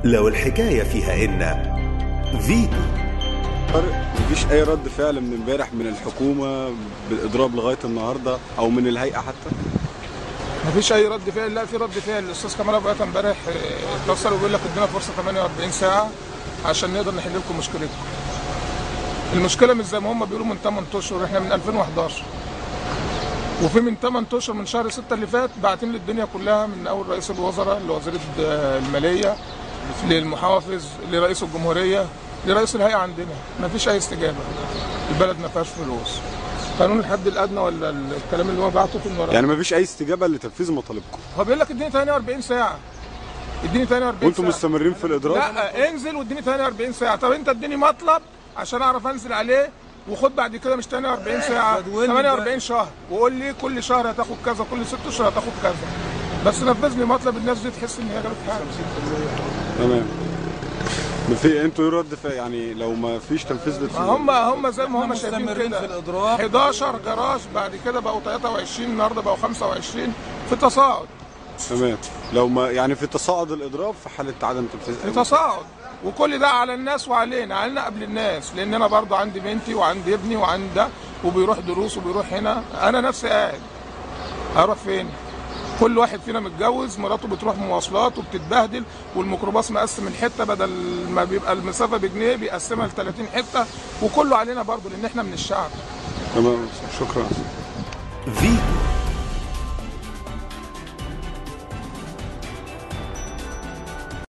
لو الحكاية فيها إن فيتو طارق مفيش اي رد فعل من امبارح من الحكومه بالاضراب لغايه النهارده او من الهيئه حتى مفيش اي رد فعل لا في رد فعل الاستاذ كمال ابو عيطه امبارح آه، اتصل وبيقول لك ادينا فرصه 48 ساعه عشان نقدر نحل لكم مشكلتكم المشكله مش زي ما هم بيقولوا من 8 اشهر احنا من 2011 وفي من 8 اشهر من شهر 6 اللي فات باعتين لي الدنيا كلها من اول رئيس الوزراء لوزير الماليه للمحافظ لرئيس الجمهوريه لرئيس الهيئه عندنا مفيش اي استجابه البلد ما فيهاش فلوس قانون الحد الادنى ولا الكلام اللي هو بعته في المراجعه يعني مفيش اي استجابه لتنفيذ مطالبكم هو بيقول لك اديني 48 ساعه اديني 48 وانتم ساعه مستمرين في الاضراب لا انزل واديني 48 ساعه طب انت اديني مطلب عشان اعرف انزل عليه وخد بعد كده مش 48 ساعه 48 شهر وقول لي كل شهر هتاخد كذا كل ست اشهر هتاخد كذا بس نفذ لي مطلب الناس دي تحس ان هي جابت حاجه تمام في انتوا ايه رد فعل يعني لو ما فيش تنفيذ لل- ما هم هم زي ما هم شايفين مستمرين كده في الإضراب. 11 جراج بعد كده بقوا 23 النهارده بقوا 25 في تصاعد تمام لو ما يعني في تصاعد الاضراب في حاله عدم تنفيذ في تصاعد وكل ده على الناس وعلينا علينا قبل الناس لان انا برضو عندي بنتي وعندي ابني وعندي ده وبيروح دروس وبيروح هنا انا نفسي قاعد هروح فين كل واحد فينا متجوز مراته بتروح مواصلات وبتتبهدل والميكروباص مقسم الحته بدل ما بيبقى المسافه بجنيه بيقسمها ل 30 حته وكله علينا برضو لان احنا من الشعب تمام شكرا فيتو